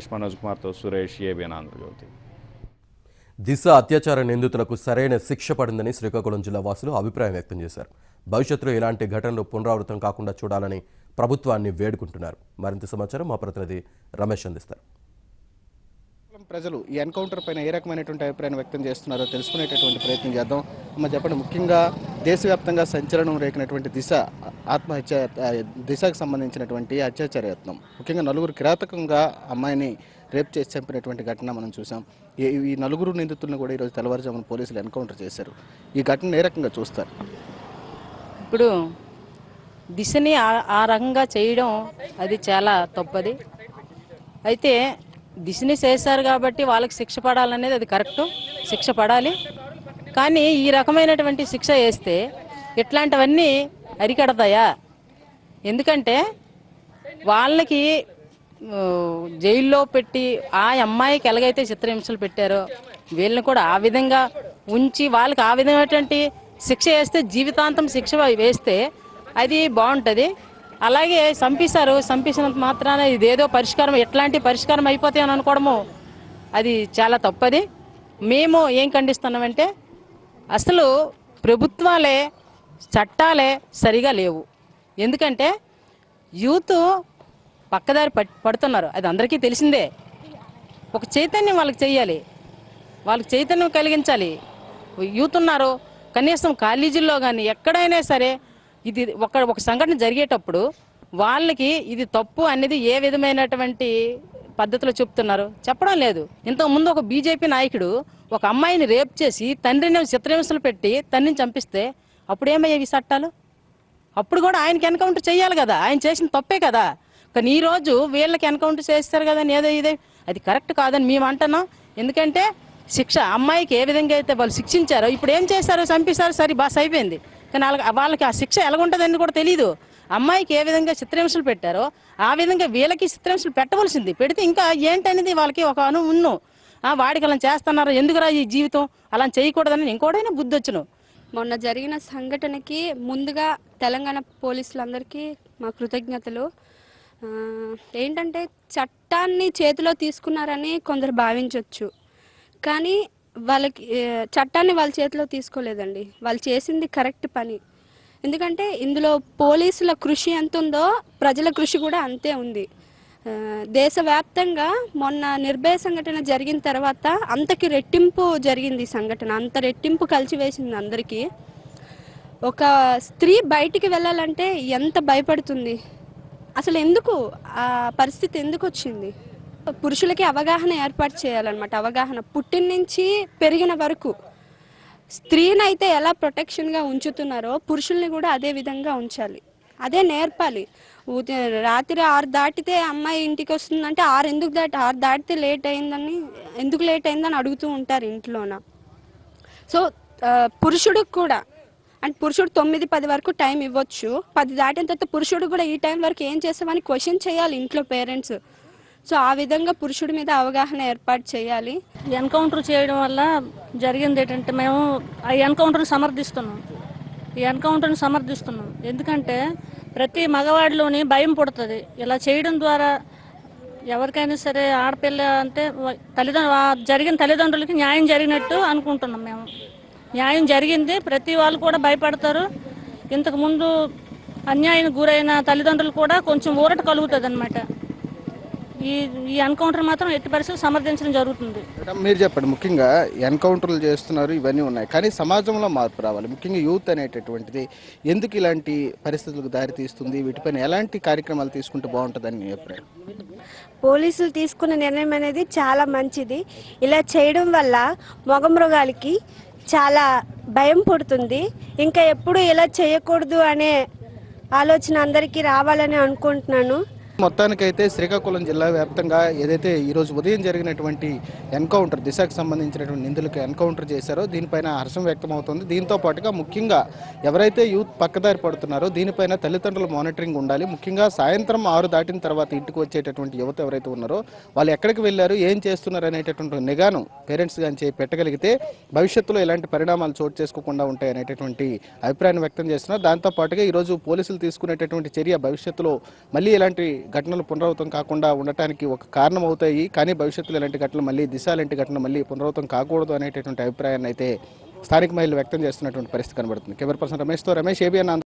మనోజ్ కుమార్తో సురేష్ ఏబిఎన్ ఆంధ్రజ్యోతి దిశ అత్యాచార నిందితులకు సరైన శిక్ష పడిందని శ్రీకాకుళం జిల్లా వాసులు అభిప్రాయం వ్యక్తం చేశారు భవిష్యత్తులో ఇలాంటి ఘటనలు పునరావృతం కాకుండా చూడాలని ప్రభుత్వాన్ని వేడుకుంటున్నారు మరింత సమాచారం మా ప్రతినిధి రమేష్ అందిస్తారు ప్రజలు ఈ ఎన్కౌంటర్ పైన ఏ రకమైనటువంటి అభిప్రాయం వ్యక్తం చేస్తున్నారో తెలుసుకునేటటువంటి ప్రయత్నం చేద్దాం అమ్మ చెప్పండి ముఖ్యంగా దేశవ్యాప్తంగా సంచలనం రేకినటువంటి దిశ ఆత్మహత్య ఆ, దిశకు సంబంధించినటువంటి అత్యాచార యత్నం ముఖ్యంగా నలుగురు కిరాతకంగా అమ్మాయిని రేప్ చేసి చంపినటువంటి ఘటన మనం చూసాం ఈ- ఈ నలుగురు నిందితులను కూడా ఈరోజు తెల్లవారుజామున పోలీసులు ఎన్కౌంటర్ చేశారు ఈ ఘటన ఏ రకంగా చూస్తారు ఇప్పుడు దిశని ఆ- ఆ రకంగా చేయడం అది చాలా తప్పది అయితే దిశని చేశారు కాబట్టి వాళ్ళకి శిక్ష పడాలనేది అది కరెక్టు శిక్ష పడాలి కానీ ఈ రకమైనటువంటి శిక్ష వేస్తే ఇట్లాంటివన్నీ అరికడతాయా ఎందుకంటే వాళ్ళకి ఆ, జైల్లో పెట్టి ఆ అమ్మాయికి ఎలాగైతే చిత్రహింసలు పెట్టారో వీళ్ళని కూడా ఆ విధంగా ఉంచి వాళ్ళకి ఆ విధమైనటువంటి శిక్ష వేస్తే జీవితాంతం శిక్ష వేస్తే అది బాగుంటుంది అలాగే చంపేశారు చంపేసినంత మాత్రాన ఇదేదో పరిష్కారం ఎట్లాంటి పరిష్కారం అయిపోతాయి అని అనుకోవడము అది చాలా తప్పది మేము ఏం ఖండిస్తున్నామంటే అసలు ప్రభుత్వాలే చట్టాలే సరిగా లేవు ఎందుకంటే యూత్ పక్కదారి పట్- పడుతున్నారు అది అందరికీ తెలిసిందే ఒక చైతన్యం వాళ్ళకి చెయ్యాలి వాళ్ళకి చైతన్యం కలిగించాలి యూత్ ఉన్నారు కనీసం కాలేజీల్లో కానీ ఎక్కడైనా సరే ఇది ఒక ఒక సంఘటన జరిగేటప్పుడు వాళ్ళకి ఇది తప్పు అనేది ఏ విధమైనటువంటి పద్ధతిలో చెప్తున్నారు చెప్పడం లేదు ఇంతకు ముందు ఒక బీజేపీ నాయకుడు ఒక అమ్మాయిని రేప్ చేసి తండ్రిని చిత్రహింసలు పెట్టి తండ్రిని చంపిస్తే అప్పుడు ఏమయ్యేవి చట్టాలు అప్పుడు కూడా ఆయనకి ఎన్కౌంటర్ చేయాలి కదా ఆయన చేసిన తప్పే కదా కానీ ఈ రోజు వీళ్ళకి ఎన్కౌంటర్ చేస్తారు కదా అని ఏదో ఇదే అది కరెక్ట్ కాదని మేము అంటున్నాం ఎందుకంటే శిక్ష అమ్మాయికి ఏ విధంగా అయితే వాళ్ళు శిక్షించారో ఇప్పుడు ఏం చేశారో చంపేశారు సరే బాస్ అయిపోయింది కానీ వాళ్ళకి వాళ్ళకి ఆ శిక్ష ఎలాగుంటుందని కూడా తెలియదు అమ్మాయికి ఏ విధంగా చిత్రహింసలు పెట్టారో ఆ విధంగా వీళ్ళకి చిత్రహింసలు పెట్టవలసింది పెడితే ఇంకా ఏంటనేది వాళ్ళకి ఒక అను ఉన్ను ఆ, వాడికి అలా చేస్తున్నారు ఎందుకురా ఈ జీవితం అలా చేయకూడదని ఇంకోడైనా బుద్ధి వచ్చును మొన్న జరిగిన సంఘటనకి ముందుగా తెలంగాణ పోలీసులందరికీ మా కృతజ్ఞతలు ఆ, ఏంటంటే చట్టాన్ని చేతిలో తీసుకున్నారని కొందరు భావించవచ్చు కానీ వాళ్ళకి ఏ, చట్టాన్ని వాళ్ళ చేతిలో తీసుకోలేదండి వాళ్ళు చేసింది కరెక్ట్ పని ఎందుకంటే ఇందులో పోలీసుల కృషి ఎంత ఉందో ప్రజల కృషి కూడా అంతే ఉంది ఆ, దేశవ్యాప్తంగా మొన్న నిర్భయ సంఘటన జరిగిన తర్వాత అంతకి రెట్టింపు జరిగింది ఈ సంఘటన అంత రెట్టింపు కలిసివేసింది అందరికీ ఒక స్త్రీ బయటికి వెళ్ళాలంటే ఎంత భయపడుతుంది అసలు ఎందుకు ఆ పరిస్థితి ఎందుకు వచ్చింది పురుషులకి అవగాహన ఏర్పాటు చేయాలన్నమాట అవగాహన పుట్టిన నుంచి పెరిగిన వరకు స్త్రీని అయితే ఎలా ప్రొటెక్షన్గా ఉంచుతున్నారో పురుషుల్ని కూడా అదే విధంగా ఉంచాలి అదే నేర్పాలి ఉద- రాత్రి ఆరు దాటితే అమ్మాయి ఇంటికి వస్తుందంటే ఆరు ఎందుకు దాటి ఆరు దాటితే లేట్ అయిందని ఎందుకు లేట్ అయిందని అడుగుతూ ఉంటారు ఇంట్లోన సో ఆ, పురుషుడికి కూడా అంటే పురుషుడు తొమ్మిది పది వరకు టైం ఇవ్వచ్చు పది దాటిన తర్వాత పురుషుడు కూడా ఈ టైం వరకు ఏం చేస్తామని క్వశ్చన్ చేయాలి ఇంట్లో పేరెంట్స్ సో ఆ విధంగా పురుషుడి మీద అవగాహన ఏర్పాటు చేయాలి ఎన్కౌంటర్ చేయడం వల్ల జరిగింది ఏంటంటే మేము ఆ ఎన్కౌంటర్ని సమర్థిస్తున్నాం ఈ ఎన్కౌంటర్ని సమర్థిస్తున్నాం ఎందుకంటే ప్రతి మగవాడిలోని భయం పుడుతుంది ఇలా చేయడం ద్వారా ఎవరికైనా సరే ఆడపిల్ల అంటే వ- తల్లిదండ్రులు ఆ జరిగిన తల్లిదండ్రులకి న్యాయం జరిగినట్టు అనుకుంటున్నాం మేము న్యాయం జరిగింది ప్రతి వాళ్ళు కూడా భయపడతారు ఇంతకు ముందు అన్యాయానికి గురైన తల్లిదండ్రులు కూడా కొంచెం ఊరట కలుగుతుంది అనమాట ఈ ఈ ఎన్కౌంటర్ మాత్రం ఎట్టి పరిస్థితులు సమర్థించడం జరుగుతుంది మేడం, మీరు చెప్పండి ముఖ్యంగా ఎన్కౌంటర్లు చేస్తున్నారు ఇవన్నీ ఉన్నాయి కానీ సమాజంలో మార్పు రావాలి ముఖ్యంగా యూత్ అనేటటువంటిది ఎందుకు ఇలాంటి పరిస్థితులకు దారి తీస్తుంది వీటిపైన ఎలాంటి కార్యక్రమాలు తీసుకుంటే బాగుంటుందని మీ అభిప్రాయం పోలీసులు తీసుకున్న నిర్ణయం అనేది చాలా మంచిది ఇలా చేయడం వల్ల మగమృగాలకి చాలా భయం పుడుతుంది ఇంకా ఎప్పుడు ఇలా చేయకూడదు అనే ఆలోచన అందరికీ రావాలని అనుకుంటున్నాను మొత్తానికైతే శ్రీకాకుళం జిల్లా వ్యాప్తంగా ఏదైతే ఈరోజు ఉదయం జరిగినటువంటి ఎన్కౌంటర్ దిశకు సంబంధించినటువంటి నిందితులకు ఎన్కౌంటర్ చేశారో దీనిపైన హర్షం వ్యక్తమవుతుంది దీంతో పాటుగా ముఖ్యంగా ఎవరైతే యూత్ పక్కదారి పడుతున్నారో దీనిపైన తల్లిదండ్రుల మానిటరింగ్ ఉండాలి ముఖ్యంగా సాయంత్రం ఆరు దాటిన తర్వాత ఇంటికి వచ్చేటటువంటి యువత ఎవరైతే ఉన్నారో వాళ్ళు ఎక్కడికి వెళ్ళారు ఏం చేస్తున్నారు అనేటటువంటి నిఘాను పేరెంట్స్ కానీ చేయి పెట్టగలిగితే భవిష్యత్తులో ఇలాంటి పరిణామాలు చోటు చేసుకోకుండా ఉంటాయి అనేటటువంటి అభిప్రాయాన్ని వ్యక్తం చేస్తున్నారు దాంతో పాటుగా ఈరోజు పోలీసులు తీసుకునేటటువంటి చర్య భవిష్యత్తులో మళ్ళీ ఇలాంటి ఘటనలు పునరావృతం కాకుండా ఉండటానికి ఒక కారణం అవుతాయి కానీ భవిష్యత్తులో ఇలాంటి ఘటనలు మళ్ళీ దిశ లాంటి ఘటనలు మళ్ళీ పునరావృతం కాకూడదు అనేటటువంటి అభిప్రాయాన్ని అయితే స్థానిక మహిళలు వ్యక్తం చేస్తున్నటువంటి పరిస్థితి కనబడుతుంది కెమెరా పర్సన్ రమేష్తో రమేష్ ఏబిఎన్